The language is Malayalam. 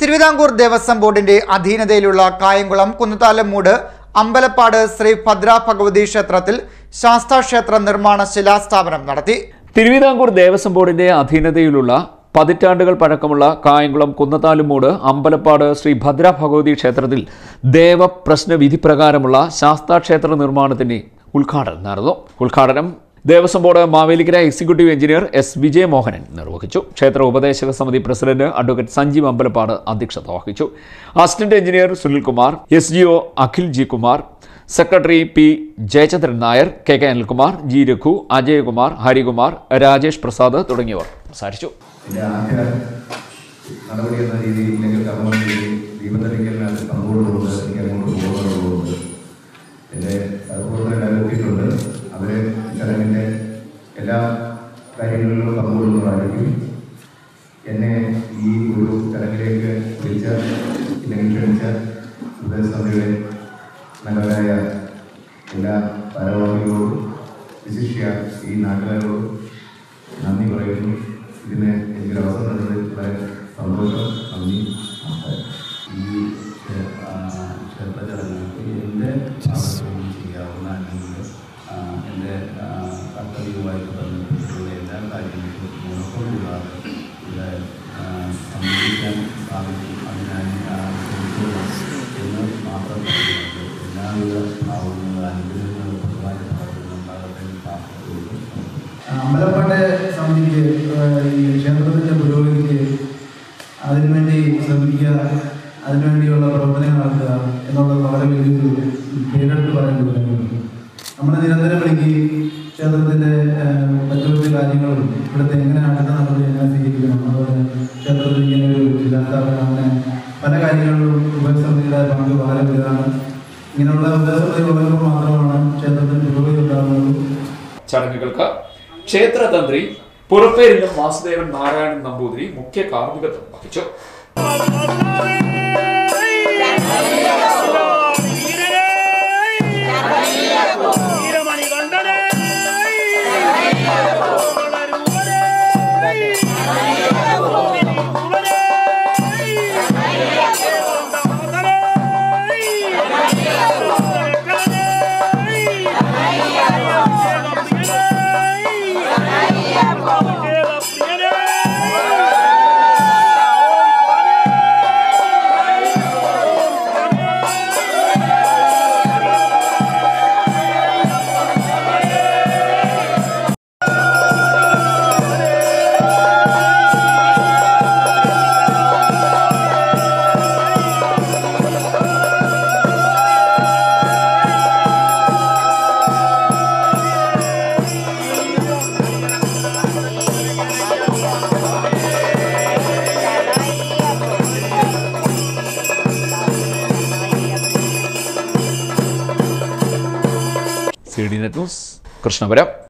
തിരുവിതാംകൂർ ദേവസ്വം ബോർഡിന്റെ അധീനതയിലുള്ള കായംകുളം കുന്നത്താലം മൂട് അമ്പലപ്പാട് ശ്രീ ഭദ്ര ഭഗവതി ക്ഷേത്രത്തിൽ ശാസ്താക്ഷേത്ര നിർമ്മാണ ശിലാസ്ഥാപനം നടത്തി തിരുവിതാംകൂർ ദേവസ്വം ബോർഡിന്റെ അധീനതയിലുള്ള പതിറ്റാണ്ടുകൾ പഴക്കമുള്ള കായംകുളം കുന്നത്താലുമൂട് അമ്പലപ്പാട് ശ്രീ ഭദ്ര ഭഗവതി ക്ഷേത്രത്തിൽ ദേവപ്രശ്ന വിധി പ്രകാരമുള്ള ശാസ്താക്ഷേത്ര നിർമ്മാണത്തിന്റെ ഉദ്ഘാടനം നടന്നു ഉദ്ഘാടനം Devaswom board Mavelikara executive engineer S Vijayamohanan നിർവഹിച്ചു ക്ഷേത്ര ഉപദേശക സമിതി പ്രസിഡന്റ് അഡ്വക്കേറ്റ് സഞ്ജീവ് അമ്പലപ്പാട് അധ്യക്ഷത വഹിച്ചു assistant engineer Sunilkumar S G O Akhil G Kumar secretary P Jayachandran Nair K K Anilkumar G Raghu Ajayakumar Harikumar Rajesh Prasad തുടങ്ങിയവർ സംസാരിച്ചു എൻ്റെ ആദ്യ നടപടി എന്ന രീതിയിൽ ഇല്ലെങ്കിൽ കർമ്മ രീതിയിൽ ദീപത്തടിക്കലിനകത്ത് പങ്കുകൊള്ളുന്നത് എനിക്ക് അങ്ങോട്ട് പോകുന്നതുകൊണ്ട് എൻ്റെ സഹപ്രവർത്തകരെല്ലാം എത്തിയിട്ടുണ്ട് അവർ ചടങ്ങിൻ്റെ എല്ലാ കാര്യങ്ങളിലും പങ്കുകൊള്ളുന്നതായിരിക്കും എന്നെ ഈ ഒരു ചടങ്ങിലേക്ക് വിളിച്ച ഇല്ലെങ്കിൽ ക്ഷണിച്ച ഉപദേശസമിതിയുടെ നല്ലവരായ എല്ലാ ഭാരവാഹികളോടും വിശിഷ്യ ഈ നാട്ടുകാരോടും നന്ദി പറയുന്നു ഇതിന് എനിക്കൊരു അവസരം തന്നതിൽ വളരെ സന്തോഷം നന്ദി നമസ്കാരം ഈ ക്ഷേ- ആ, ക്ഷേത്ര ചടങ്ങുകൾക്ക് എൻ്റെ ഭാഗത്തുനിന്ന് ചെയ്യാവുന്ന അല്ലെങ്കിൽ ആ, എൻ്റെ ആ, കർത്തവ്യവുമായിട്ട് ബന്ധപ്പെട്ടിട്ടുള്ള എല്ലാ കാര്യങ്ങൾക്കും മുടക്കമില്ലാതെ ഇവിടെ ആ, സംബന്ധിക്കാൻ സാധിക്കും അതിനായി ആ, ശ്രമിക്കുക എന്ന് മാത്രം പറയുന്നുണ്ട് എല്ലാവിധ ഭാവങ്ങളും അനുഗ്രഹങ്ങളും പ്രധാനപ്പെട്ട ഉണ്ടാകട്ടെ എന്ന് പ്രാർത്ഥിക്കുന്നു അമ്പലപ്പാട്ട് സമിതിക്ക് ഏഹ്, ഈ ക്ഷേത്രത്തിൻ്റെ പുരോഗതിക്ക് അതിനുവേണ്ടി ശ്രമിക്കുക അതിനുവേണ്ടിയുള്ള പ്രവർത്തനങ്ങൾ നടത്തുക എന്നുള്ളത് വളരെ വലിയൊരു പേരെടുത്ത് പറയേണ്ട ഒരു കാര്യമാണ് നമ്മൾ നിരന്തരം വിളിക്കുകയും ക്ഷേത്രത്തിൻ്റെ ഏഹ്, മറ്റു മറ്റു കാര്യങ്ങളും ഇവിടുത്തെ എങ്ങനെ അടുത്ത നടപടി എങ്ങനെ സ്വീകരിക്കണം അതുപോലെ ക്ഷേത്രത്തിൽ ഇങ്ങനെ ഒരു ശിലാസ്ഥാപനം അങ്ങനെ പല കാര്യങ്ങളിലും ഉപസമിതിയുടെ പങ്ക് വളരെ വലുതാണ് ഇങ്ങനെയുള്ള ഉപസമിതി ഉള്ളവർക്ക് മാത്രമാണ് ക്ഷേത്രത്തിന് പുരോഗതി ഉണ്ടാകുന്നത് ചടങ്ങുകൾക്ക് ക്ഷേത്രതന്ത്രി പുറപ്പേരിലും വാസുദേവൻ നാരായണൻ നമ്പൂതിരി മുഖ്യ കാർമ്മികത്വം വഹിച്ചു C D net news Krishnapuram